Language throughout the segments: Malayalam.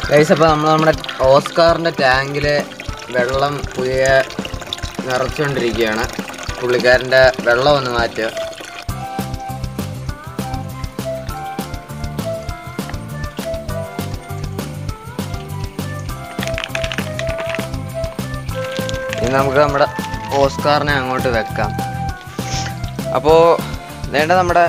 ഗൈസ് അപ്പോൾ നമ്മൾ നമ്മുടെ ഓസ്കാറിൻ്റെ ടാങ്കിൽ വെള്ളം പുതിയ നിറച്ചുകൊണ്ടിരിക്കുകയാണ് പുള്ളിക്കാരൻ്റെ വെള്ളം ഒന്ന് മാറ്റുക ഇനി നമുക്ക് നമ്മുടെ ഓസ്കാറിനെ അങ്ങോട്ട് വെക്കാം അപ്പോൾ വേണ്ട നമ്മുടെ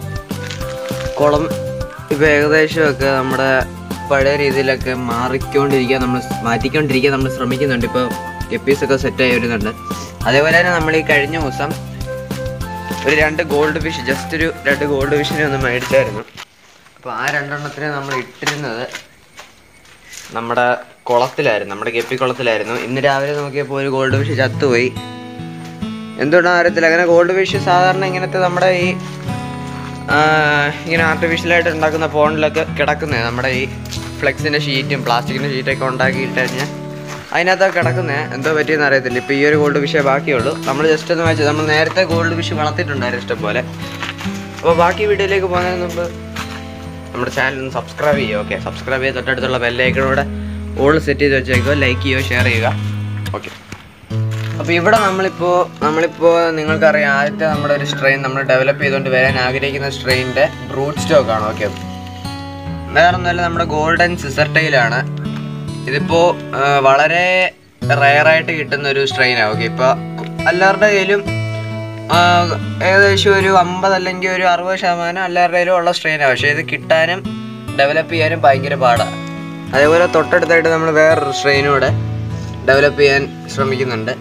കുളം ഇപ്പോൾ ഏകദേശമൊക്കെ നമ്മുടെ പഴയ രീതിയിലൊക്കെ മാറിക്കൊണ്ടിരിക്കാൻ നമ്മൾ മാറ്റിക്കൊണ്ടിരിക്കാൻ നമ്മൾ ശ്രമിക്കുന്നുണ്ട് ഇപ്പോൾ എപ്പീസൊക്കെ സെറ്റായി വരുന്നുണ്ട് അതേപോലെ തന്നെ നമ്മൾ ഈ കഴിഞ്ഞ ദിവസം ഒരു രണ്ട് ഗോൾഡ് ഫിഷ് ജസ്റ്റ് ഒരു രണ്ട് ഗോൾഡ് ഫിഷിനെ ഒന്ന് മേടിച്ചായിരുന്നു അപ്പോൾ ആ രണ്ടെണ്ണത്തിന് നമ്മൾ ഇട്ടിരുന്നത് നമ്മുടെ കുളത്തിലായിരുന്നു നമ്മുടെ ഗപ്പി കുളത്തിലായിരുന്നു ഇന്ന് രാവിലെ നോക്കിയപ്പോൾ ഒരു ഗോൾഡ് ഫിഷ് ചത്തുപോയി എന്തുകൊണ്ടാണെന്ന് അറിയത്തില്ല അങ്ങനെ ഗോൾഡ് ഫിഷ് സാധാരണ ഇങ്ങനത്തെ നമ്മുടെ ഈ ആ, ഇങ്ങനെ ആർട്ടിഫിഷ്യലായിട്ട് ഉണ്ടാക്കുന്ന ഫോണിലൊക്കെ കിടക്കുന്നത് നമ്മുടെ ഈ ഫ്ലെക്സിൻ്റെ ഷീറ്റും പ്ലാസ്റ്റിക്കിൻ്റെ ഷീറ്റൊക്കെ ഉണ്ടാക്കിയിട്ട് കഴിഞ്ഞാൽ അതിനകത്തൊക്കെ കിടക്കുന്നത് എന്തോ പറ്റിയെന്ന് അറിയത്തില്ല ഇപ്പോൾ ഈ ഒരു ഗോൾഡ് ഫിഷേ ബാക്കിയുള്ളൂ നമ്മൾ ജസ്റ്റ് ഒന്ന് വായിച്ചത് നമ്മൾ നേരത്തെ ഗോൾഡ് ഫിഷ് വളർത്തിയിട്ടുണ്ടായിരുന്നു ഇഷ്ടം പോലെ അപ്പോൾ ബാക്കി വീഡിയോയിലേക്ക് പോകുന്നതിന് മുമ്പ് നമ്മുടെ ചാനൽ ഒന്ന് സബ്സ്ക്രൈബ് ചെയ്യുക ഓക്കെ സബ്സ്ക്രൈബ് ചെയ്ത് തൊട്ടടുത്തുള്ള ബെല്ലൈക്കണോടെ ഓൾ സെറ്റ് ചെയ്ത് വെച്ചേക്കുക ലൈക്ക് ചെയ്യുക ഷെയർ ചെയ്യുക ഓക്കെ അപ്പോൾ ഇവിടെ നമ്മളിപ്പോൾ നമ്മളിപ്പോൾ നിങ്ങൾക്കറിയാം ആദ്യത്തെ നമ്മുടെ ഒരു സ്ട്രെയിൻ നമ്മൾ ഡെവലപ്പ് ചെയ്തുകൊണ്ട് വരാൻ ആഗ്രഹിക്കുന്ന സ്ട്രെയിനിൻ്റെ ബ്രൂട്ട് സ്റ്റോക്ക് ആണ് ഓക്കെ വേറെ ഒന്നുമല്ല നമ്മുടെ ഗോൾഡൻ സിസർട്ടയിലാണ് ഇതിപ്പോൾ വളരെ റയറായിട്ട് കിട്ടുന്ന ഒരു സ്ട്രെയിനാണ് ഓക്കെ ഇപ്പോൾ എല്ലാവരുടെ കയ്യിലും ആ, ഏകദേശം ഒരു അമ്പത് അല്ലെങ്കിൽ ഒരു അറുപത് ശതമാനം എല്ലാവരുടെ കയ്യിലും ഉള്ള സ്ട്രെയിനാണ് പക്ഷേ ഇത് കിട്ടാനും ഡെവലപ്പ് ചെയ്യാനും ഭയങ്കര പാടാണ് അതേപോലെ തൊട്ടടുത്തായിട്ട് നമ്മൾ വേറൊരു സ്ട്രെയിനും കൂടെ ഡെവലപ്പ് ചെയ്യാൻ ശ്രമിക്കുന്നുണ്ട്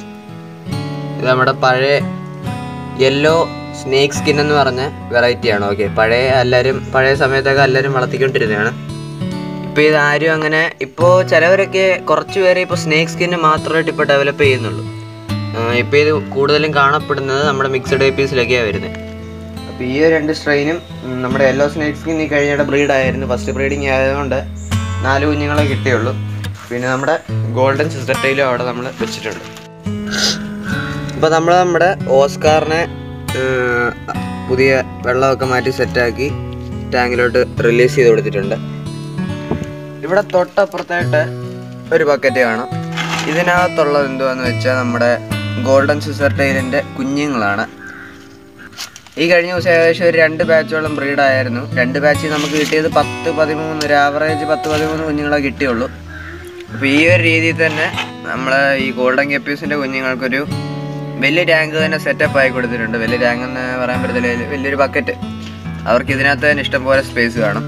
ഇത് നമ്മുടെ പഴയ യെല്ലോ സ്നേക്ക് സ്കിൻ എന്ന് പറഞ്ഞ വെറൈറ്റിയാണ് ഓക്കെ പഴയ എല്ലാവരും പഴയ സമയത്തൊക്കെ എല്ലാവരും വളർത്തിക്കൊണ്ടിരുന്നതാണ് ഇപ്പോൾ ഇത് ആരും അങ്ങനെ ഇപ്പോൾ ചിലവരൊക്കെ കുറച്ച് പേരെ ഇപ്പോൾ സ്നേക്ക് സ്കിന്ന് മാത്രമായിട്ട് ഇപ്പോൾ ഡെവലപ്പ് ചെയ്യുന്നുള്ളൂ ഇപ്പോൾ ഇത് കൂടുതലും കാണപ്പെടുന്നത് നമ്മുടെ മിക്സഡ് ഏപ്പീസിലൊക്കെയാണ് വരുന്നത് അപ്പോൾ ഈ ഒരു രണ്ട് സ്ട്രെയിനും ഉം, നമ്മുടെ യെല്ലോ സ്നേക്ക് സ്കിൻ ഈ കഴിഞ്ഞിടെ ബ്രീഡായിരുന്നു ഫസ്റ്റ് ബ്രീഡിങ് ആയതുകൊണ്ട് നാല് കുഞ്ഞുങ്ങളെ കിട്ടിയുള്ളൂ പിന്നെ നമ്മുടെ ഗോൾഡൻ സിസ്റ്റർ ടൈലും അവിടെ നമ്മൾ വെച്ചിട്ടുണ്ട് ഇപ്പോൾ നമ്മൾ നമ്മുടെ ഓസ്കാറിനെ ഏർ, പുതിയ വെള്ളമൊക്കെ മാറ്റി സെറ്റാക്കി ടാങ്കിലോട്ട് റിലീസ് ചെയ്ത് കൊടുത്തിട്ടുണ്ട് ഇവിടെ തൊട്ടപ്പുറത്തായിട്ട് ഒരു ബക്കറ്റ് കാണാം ഇതിനകത്തുള്ളത് എന്തുവാന്ന് വെച്ചാൽ നമ്മുടെ ഗോൾഡൻ സിസർ ടൈലിൻ്റെ കുഞ്ഞുങ്ങളാണ് ഈ കഴിഞ്ഞ ദിവസം ഏകദേശം ഒരു രണ്ട് ബാച്ചോളം ബ്രീഡായിരുന്നു രണ്ട് ബാച്ചിൽ നമുക്ക് കിട്ടിയത് പത്ത് പതിമൂന്ന് ഒരു ആവറേജ് പത്ത് പതിമൂന്ന് കുഞ്ഞുങ്ങളെ കിട്ടിയുള്ളൂ അപ്പോൾ ഈ ഒരു രീതിയിൽ തന്നെ നമ്മൾ ഈ ഗോൾഡൻ കെപ്പീസിൻ്റെ കുഞ്ഞുങ്ങൾക്കൊരു വലിയ ടാങ്ക് തന്നെ സെറ്റപ്പ് ആയി കൊടുത്തിട്ടുണ്ട് വലിയ ടാങ്ക് എന്ന് പറയാൻ പറ്റത്തില്ല വലിയൊരു ബക്കറ്റ് അവർക്ക് ഇതിനകത്ത് തന്നെ ഇഷ്ടംപോലെ സ്പേസ് കാണും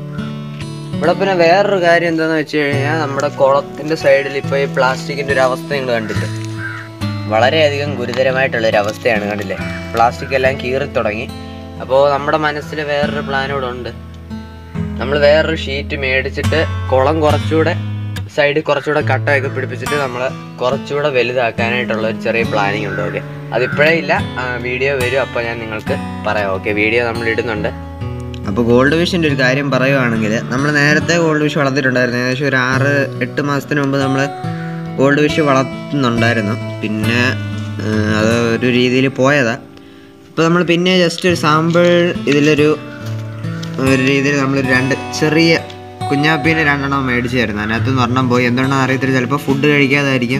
ഇവിടെ പിന്നെ വേറൊരു കാര്യം എന്താണെന്ന് വെച്ച് കഴിഞ്ഞാൽ നമ്മുടെ കുളത്തിൻ്റെ സൈഡിൽ ഇപ്പോൾ ഈ പ്ലാസ്റ്റിക്കിൻ്റെ ഒരു അവസ്ഥ നിങ്ങൾ കണ്ടില്ലേ വളരെയധികം ഗുരുതരമായിട്ടുള്ള ഒരു അവസ്ഥയാണ് കണ്ടില്ലേ പ്ലാസ്റ്റിക് എല്ലാം കീറി തുടങ്ങി അപ്പോൾ നമ്മുടെ മനസ്സിൽ വേറൊരു പ്ലാൻ ഇവിടെ ഉണ്ട് നമ്മൾ വേറൊരു ഷീറ്റ് മേടിച്ചിട്ട് കുളം കുറച്ചുകൂടെ സൈഡിൽ കുറച്ചുകൂടെ കട്ടയൊക്കെ പിടിപ്പിച്ചിട്ട് നമ്മൾ കുറച്ചുകൂടെ വലുതാക്കാനായിട്ടുള്ള ഒരു ചെറിയ പ്ലാനിങ് ഉണ്ട് ഓക്കെ അതിപ്പോഴേ ഇല്ല വീഡിയോ വരും അപ്പോൾ ഞാൻ നിങ്ങൾക്ക് പറയാം ഓക്കെ വീഡിയോ നമ്മൾ ഇടുന്നുണ്ട് അപ്പോൾ ഗോൾഡ് ഫിഷിൻ്റെ ഒരു കാര്യം പറയുവാണെങ്കിൽ നമ്മൾ നേരത്തെ ഗോൾഡ് ഫിഷ് വളർത്തിയിട്ടുണ്ടായിരുന്നു ഏകദേശം ഒരു ആറ് എട്ട് മാസത്തിന് മുമ്പ് നമ്മൾ ഗോൾഡ് ഫിഷ് വളർത്തുന്നുണ്ടായിരുന്നു പിന്നെ ആ, അത് ഒരു രീതിയിൽ പോയതാ ഇപ്പോൾ നമ്മൾ പിന്നെ ജസ്റ്റ് ഒരു സാമ്പിൾ ഇതിലൊരു ഒരു രീതിയിൽ നമ്മളൊരു രണ്ട് ചെറിയ കുഞ്ഞാപ്പീനെ രണ്ടെണ്ണം മേടിച്ചായിരുന്നു അതിനകത്ത് നിന്ന് ഒരെണ്ണം പോയി എന്തുകൊണ്ടാണെന്ന് അറിയത്തില്ല ചിലപ്പോൾ ഫുഡ് കഴിക്കാതായിരിക്കും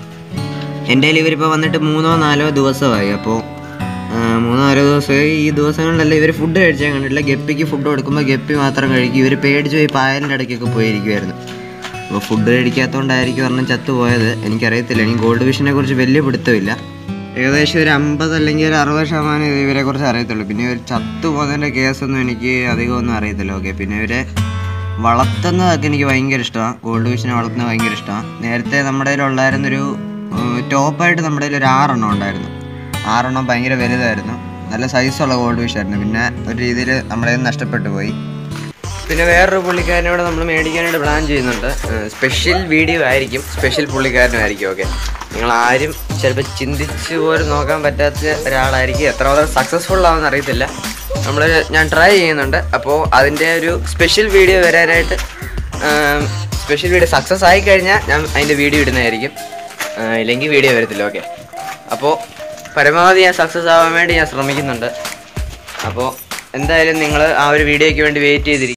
എൻ്റെ കയ്യിൽ ഇവരിപ്പോൾ വന്നിട്ട് മൂന്നോ നാലോ ദിവസമായി അപ്പോൾ മൂന്നോ നാലോ ദിവസമായി ഈ ദിവസങ്ങളിലല്ല ഇവർ ഫുഡ് കഴിച്ചാൽ കണ്ടിട്ടില്ല ഗപ്പിക്ക് ഫുഡ് കൊടുക്കുമ്പോൾ ഗപ്പി മാത്രം കഴിക്കും ഇവർ പേടിച്ച് പോയി പായലിൻ്റെ ഇടയ്ക്കൊക്കെ പോയിരിക്കുമായിരുന്നു അപ്പോൾ ഫുഡ് കഴിക്കാത്തതുകൊണ്ടായിരിക്കും ഒരെണ്ണം ചത്തുപോയത് എനിക്കറിയത്തില്ല എനിക്ക് ഗോൾഡ് ഫിഷിനെ കുറിച്ച് വലിയ പിടുത്തമില്ല ഏകദേശം ഒരു അമ്പത് അല്ലെങ്കിൽ ഒരു അറുപത് ശതമാനം ഇവരെ കുറിച്ച് അറിയത്തുള്ളൂ പിന്നെ ഇവർ ചത്തു പോകുന്നതിൻ്റെ കേസൊന്നും എനിക്ക് അധികം ഒന്നും അറിയത്തില്ല ഓക്കെ പിന്നെ ഇവരെ വളർത്തുന്നതൊക്കെ എനിക്ക് ഭയങ്കര ഇഷ്ടമാണ് ഗോൾഡ് ഫിഷിനെ വളർത്തുന്നത് ഭയങ്കര ഇഷ്ടമാണ് നേരത്തെ നമ്മുടെ കയ്യിലുണ്ടായിരുന്നൊരു ടോപ്പായിട്ട് നമ്മുടെ കയ്യിൽ ഒരു ആറെണ്ണം ഉണ്ടായിരുന്നു ആറെണ്ണം ഭയങ്കര വലുതായിരുന്നു നല്ല സൈസുള്ള ഗോൾഡ് ഫിഷ് ആയിരുന്നു പിന്നെ ഒരു രീതിയിൽ നമ്മുടെ കയ്യിൽ നിന്ന് നഷ്ടപ്പെട്ടു പോയി പിന്നെ വേറൊരു പുള്ളിക്കാരനോട് നമ്മൾ മേടിക്കാനായിട്ട് പ്ലാൻ ചെയ്യുന്നുണ്ട് സ്പെഷ്യൽ വീഡിയോ ആയിരിക്കും സ്പെഷ്യൽ പുള്ളിക്കാരനായിരിക്കും ഓക്കെ നിങ്ങൾ ആരും ചിലപ്പോൾ ചിന്തിച്ച് പോലും നോക്കാൻ പറ്റാത്ത ഒരാളായിരിക്കും എത്രമാത്രം സക്സസ്ഫുൾ ആവുമെന്ന് അറിയത്തില്ല നമ്മൾ ഞാൻ ട്രൈ ചെയ്യുന്നുണ്ട് അപ്പോൾ അതിൻ്റെ ഒരു സ്പെഷ്യൽ വീഡിയോ വരാനായിട്ട് സ്പെഷ്യൽ വീഡിയോ സക്സസ് ആയി കഴിഞ്ഞാൽ ഞാൻ അതിൻ്റെ വീഡിയോ ഇടുന്നതായിരിക്കും ആ, ഇല്ലെങ്കിൽ വീഡിയോ വരത്തില്ല ഓക്കെ അപ്പോൾ പരമാവധി ഞാൻ സക്സസ് ആവാൻ വേണ്ടി ഞാൻ ശ്രമിക്കുന്നുണ്ട് അപ്പോൾ എന്തായാലും നിങ്ങൾ ആ ഒരു വീഡിയോയ്ക്ക് വേണ്ടി വെയിറ്റ് ചെയ്തിരിക്കും